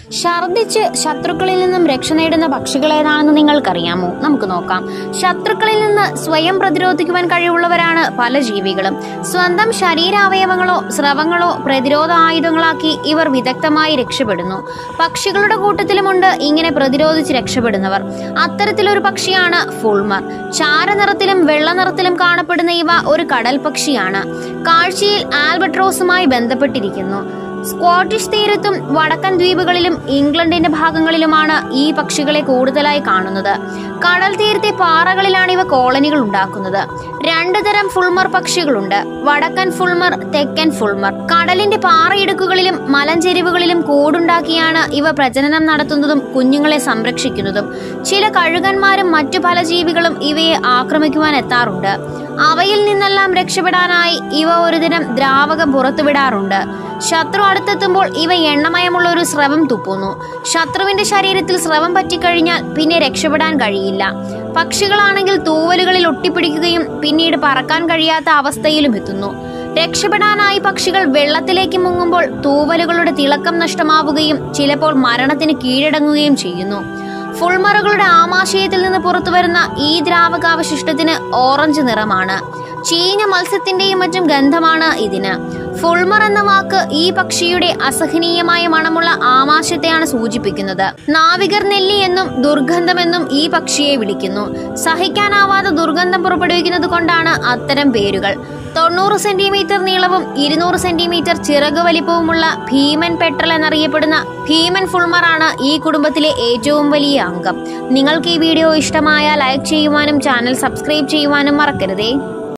ഛർദിച്ച് ശത്രുക്കളിൽ നിന്നും രക്ഷ നേടുന്ന പക്ഷികൾ ഏതാണെന്ന് നിങ്ങൾക്കറിയാമോ നമുക്ക് നോക്കാം ശത്രുക്കളിൽ നിന്ന് സ്വയം പ്രതിരോധിക്കുവാൻ കഴിവുള്ളവരാണ് പല ജീവികളും സ്വന്തം ശരീരാവയവങ്ങളോ സ്രവങ്ങളോ പ്രതിരോധ ആയുധങ്ങളാക്കി ഇവർ വിദഗ്ധമായി രക്ഷപ്പെടുന്നു പക്ഷികളുടെ കൂട്ടത്തിലുമുണ്ട് ഇങ്ങനെ പ്രതിരോധിച്ച് രക്ഷപ്പെടുന്നവർ അത്തരത്തിലൊരു പക്ഷിയാണ് ഫുൾമർ ചാരനിറത്തിലും വെള്ള നിറത്തിലും കാണപ്പെടുന്ന ഇവ ഒരു കടൽ പക്ഷിയാണ് കാഴ്ചയിൽ ആൽബട്രോസുമായി ബന്ധപ്പെട്ടിരിക്കുന്നു സ്കോട്ടിഷ് തീരത്തും വടക്കൻ ദ്വീപുകളിലും ഇംഗ്ലണ്ടിന്റെ ഭാഗങ്ങളിലുമാണ് ഈ പക്ഷികളെ കൂടുതലായി കാണുന്നത് കടൽ തീരത്തെ പാറകളിലാണ് ഇവ കോളനികൾ ഉണ്ടാക്കുന്നത് രണ്ടു തരം ഫുൾമർ പക്ഷികളുണ്ട് വടക്കൻ ഫുൾമർ തെക്കൻ ഫുൾമർ കടലിന്റെ പാറയിടുക്കുകളിലും മലഞ്ചെരിവുകളിലും കൂടുണ്ടാക്കിയാണ് ഇവ പ്രജനനം നടത്തുന്നതും കുഞ്ഞുങ്ങളെ സംരക്ഷിക്കുന്നതും ചില കഴുകന്മാരും മറ്റു പല ജീവികളും ഇവയെ ആക്രമിക്കുവാൻ എത്താറുണ്ട് അവയിൽ നിന്നെല്ലാം രക്ഷപ്പെടാനായി ഇവ ഒരുതരം ദ്രാവകം പുറത്തുവിടാറുണ്ട് ശത്രു അടുത്തെത്തുമ്പോൾ ഇവ എണ്ണമയമുള്ള ഒരു സ്രവം തുപ്പുന്നു ശത്രുവിന്റെ ശരീരത്തിൽ സ്രവം പറ്റിക്കഴിഞ്ഞാൽ പിന്നെ രക്ഷപ്പെടാൻ കഴിയില്ല പക്ഷികളാണെങ്കിൽ തൂവലുകളിൽ ഒട്ടിപ്പിടിക്കുകയും പിന്നീട് പറക്കാൻ കഴിയാത്ത അവസ്ഥയിലും എത്തുന്നു രക്ഷപ്പെടാനായി പക്ഷികൾ വെള്ളത്തിലേക്ക് മുങ്ങുമ്പോൾ തൂവലുകളുടെ തിളക്കം നഷ്ടമാവുകയും ചിലപ്പോൾ മരണത്തിന് കീഴടങ്ങുകയും ചെയ്യുന്നു ഫുൾമറുകളുടെ ആമാശയത്തിൽ നിന്ന് പുറത്തുവരുന്ന ഈ ദ്രാവകാവശിഷ്ടത്തിന് ഓറഞ്ച് നിറമാണ് ചീഞ്ഞ മത്സ്യത്തിന്റെയും മറ്റും ഗന്ധമാണ് ഇതിന് ഫുൾമർ എന്ന വാക്ക് ഈ പക്ഷിയുടെ അസഹനീയമായ മണമുള്ള ആമാശയത്തെയാണ് സൂചിപ്പിക്കുന്നത് നാവികർ നെല്ലി എന്നും ദുർഗന്ധമെന്നും ഈ പക്ഷിയെ വിളിക്കുന്നു സഹിക്കാനാവാതെ ദുർഗന്ധം പുറപ്പെടുവിക്കുന്നത് കൊണ്ടാണ് അത്തരം പേരുകൾ തൊണ്ണൂറ് സെന്റിമീറ്റർ നീളവും ഇരുന്നൂറ് സെന്റിമീറ്റർ ചിറക് വലിപ്പവുമുള്ള ഭീമൻ പെട്രൽ എന്നറിയപ്പെടുന്ന ഭീമൻ ഫുൾമറാണ് ഈ കുടുംബത്തിലെ ഏറ്റവും വലിയ അംഗം നിങ്ങൾക്ക് ഈ വീഡിയോ ഇഷ്ടമായാൽ ലൈക്ക് ചെയ്യുവാനും ചാനൽ സബ്സ്ക്രൈബ് ചെയ്യുവാനും മറക്കരുതേ